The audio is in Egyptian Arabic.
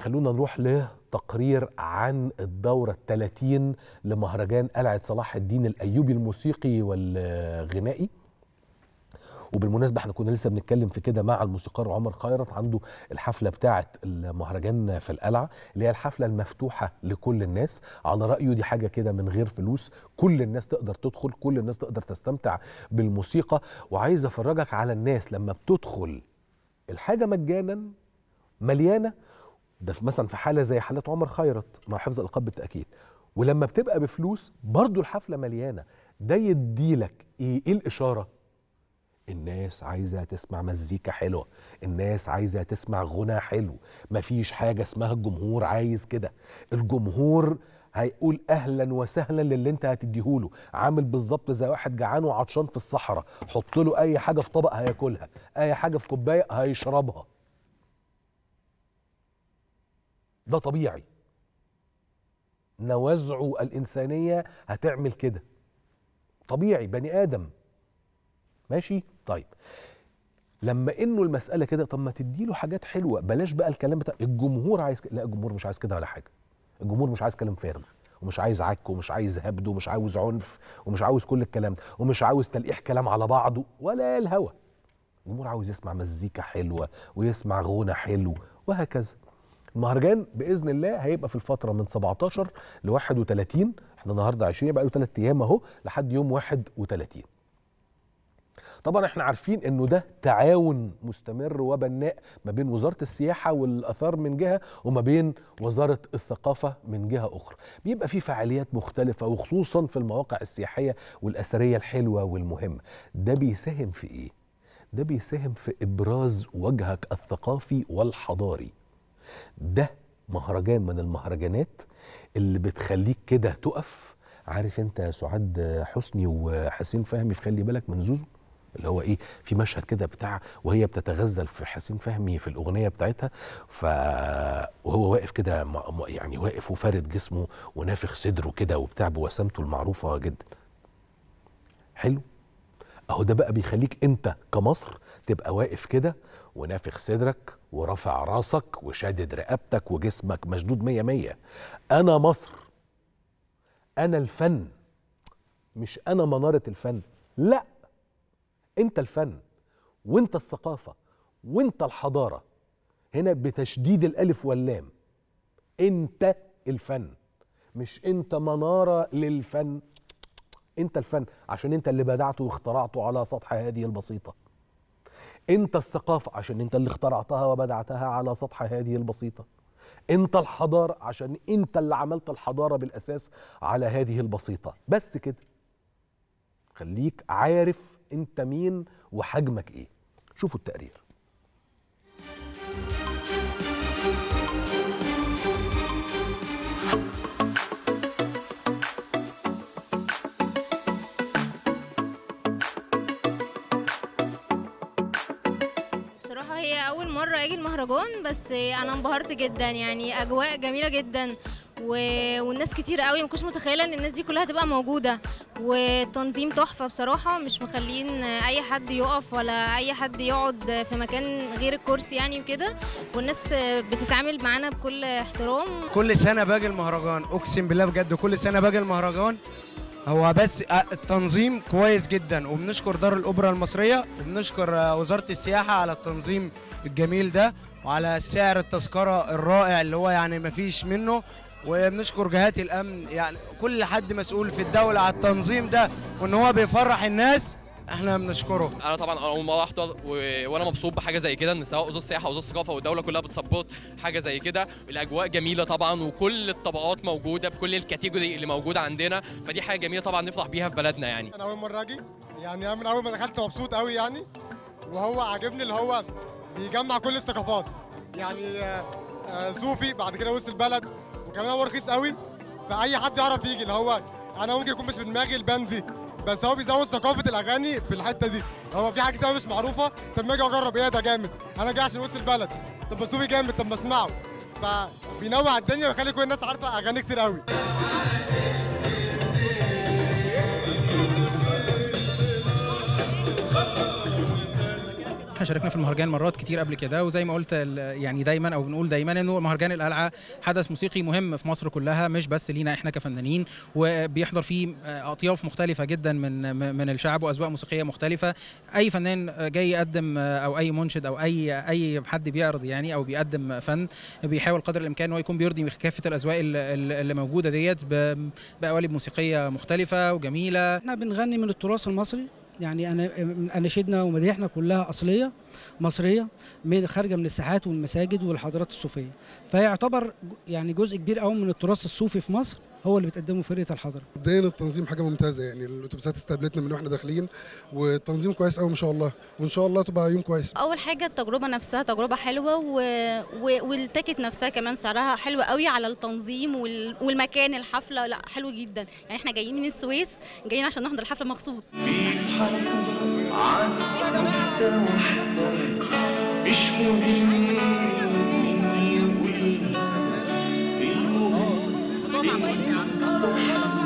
خلونا نروح لتقرير عن الدورة الثلاثين لمهرجان قلعة صلاح الدين الأيوبي الموسيقي والغنائي وبالمناسبة احنا كنا لسه بنتكلم في كده مع الموسيقار عمر خيرت عنده الحفلة بتاعة المهرجان في القلعة اللي هي الحفلة المفتوحة لكل الناس على رأيه دي حاجة كده من غير فلوس كل الناس تقدر تدخل كل الناس تقدر تستمتع بالموسيقى وعايز أفرجك على الناس لما بتدخل الحاجة مجانا مليانة ده في مثلا في حالة زي حالات عمر خيرت مع حفظ الألقاب بالتأكيد ولما بتبقى بفلوس برضو الحفلة مليانة ده يديلك ايه, إيه الإشارة الناس عايزة تسمع مزيكا حلوة الناس عايزة تسمع غنى حلو مفيش حاجة اسمها الجمهور عايز كده الجمهور هيقول اهلا وسهلا للي انت هتديهوله عامل بالظبط زي واحد جعان وعطشان في الصحراء حط له اي حاجه في طبق هياكلها اي حاجه في كوبايه هيشربها ده طبيعي نوازعه الانسانيه هتعمل كده طبيعي بني ادم ماشي طيب لما انه المساله كده طب ما تديله حاجات حلوه بلاش بقى الكلام بتاع الجمهور عايز كده لا الجمهور مش عايز كده ولا حاجه الجمهور مش عايز كلام فارغ ومش عايز عك ومش عايز هبد ومش عاوز عنف ومش عاوز كل الكلام ده ومش عاوز تلقيح كلام على بعضه ولا الهوى الجمهور عاوز يسمع مزيكا حلوه ويسمع غنى حلو وهكذا المهرجان باذن الله هيبقى في الفتره من 17 ل 31 احنا النهارده 20 بقى له 3 ايام اهو لحد يوم 31 طبعا احنا عارفين انه ده تعاون مستمر وبناء ما بين وزاره السياحه والاثار من جهه وما بين وزاره الثقافه من جهه اخرى بيبقى في فعاليات مختلفه وخصوصا في المواقع السياحيه والاثريه الحلوه والمهمه ده بيساهم في ايه ده بيساهم في ابراز وجهك الثقافي والحضاري ده مهرجان من المهرجانات اللي بتخليك كده تقف عارف انت يا سعاد حسني وحسين فهمي في خلي بالك من زوزو اللي هو ايه في مشهد كده بتاع وهي بتتغزل في حسين فهمي في الاغنيه بتاعتها ف وهو واقف كده يعني واقف وفارد جسمه ونافخ صدره كده وبتاع بوسامته المعروفه جدا حلو اهو ده بقى بيخليك انت كمصر تبقى واقف كده ونافخ صدرك ورافع راسك وشادد رقبتك وجسمك مشدود مية مية انا مصر انا الفن مش انا منارة الفن لا انت الفن وانت الثقافه وانت الحضاره هنا بتشديد الالف واللام انت الفن مش انت مناره للفن انت الفن عشان انت اللي بدعته واخترعته على سطح هذه البسيطه انت الثقافه عشان انت اللي اخترعتها وبدعتها على سطح هذه البسيطه انت الحضاره عشان انت اللي عملت الحضاره بالاساس على هذه البسيطه بس كده خليك عارف انت مين وحجمك ايه شوفوا التقرير بصراحة هي أول مرة أجي المهرجان بس أنا انبهرت جدا يعني أجواء جميلة جدا و... والناس كتير قوي ما كنتش متخيلة إن الناس دي كلها تبقى موجودة والتنظيم تحفة بصراحة مش مخلين أي حد يقف ولا أي حد يقعد في مكان غير الكرسي يعني وكده والناس بتتعامل معانا بكل احترام كل سنة باجي المهرجان أقسم بالله بجد كل سنة باجي المهرجان هو بس التنظيم كويس جدا وبنشكر دار الأوبرا المصرية وبنشكر وزارة السياحة على التنظيم الجميل ده وعلى سعر التذكرة الرائع اللي هو يعني مفيش منه وبنشكر جهات الأمن يعني كل حد مسؤول في الدولة على التنظيم ده وإن هو بيفرح الناس احنا بنشكره انا طبعا اول مره احضر و... وانا مبسوط بحاجه زي كده ان سواء وزاره السياحه وزاره الثقافه والدوله كلها بتسبورت حاجه زي كده الاجواء جميله طبعا وكل الطبقات موجوده بكل الكاتيجوري اللي موجوده عندنا فدي حاجه جميله طبعا نفرح بيها في بلدنا يعني انا اول مره اجي يعني انا من اول ما دخلت مبسوط قوي يعني وهو عاجبني اللي هو بيجمع كل الثقافات يعني آه، آه، صوفي بعد كده وسط البلد وكمان هو رخيص قوي فاي حد يعرف يجي اللي هو انا ممكن يكون مش في دماغي البندي بس هو بيزود ثقافه الاغاني في الحته دي هو في حاجه اسمها مش معروفه طب ما اجي اجرب ايه ده جامد انا جاي عشان وسط البلد طب ما صوفي جامد طب ما اسمعه فبينوع الدنيا ويخلي كل الناس عارفه اغاني كتير قوي احنا شاركنا في المهرجان مرات كتير قبل كده وزي ما قلت ال- يعني دايما او بنقول دايما انه مهرجان القلعه حدث موسيقي مهم في مصر كلها مش بس لينا احنا كفنانين وبيحضر فيه آه، اطياف مختلفه جدا من من الشعب واذواق موسيقيه مختلفه اي فنان آه، جاي يقدم آه، او اي منشد او اي اي حد بيعرض يعني او بيقدم فن بيحاول قدر الامكان ان هو يكون بيرضي كافه الاذواق ال- ال- اللي موجوده ديت ب- بقوالب موسيقيه مختلفه وجميله احنا بنغني من التراث المصري يعني انا اناشيدنا ومداحنا كلها اصليه مصريه من خارجه من الساحات والمساجد والحضارات الصوفيه فيعتبر ج- يعني جزء كبير قوي من التراث الصوفي في مصر هو اللي بتقدمه فرقه الحضره مبدئيا التنظيم حاجه ممتازه يعني الاتوبيسات استقبلتنا من واحنا داخلين والتنظيم كويس قوي ما شاء الله وان شاء الله تبقى يوم كويس اول حاجه التجربه نفسها تجربه حلوه و... و... والتيكت نفسها كمان سعرها حلو قوي على التنظيم وال... والمكان الحفله لا حلو جدا يعني احنا جايين من السويس جايين عشان نحضر الحفله مخصوص مش مهم مين يقول المهم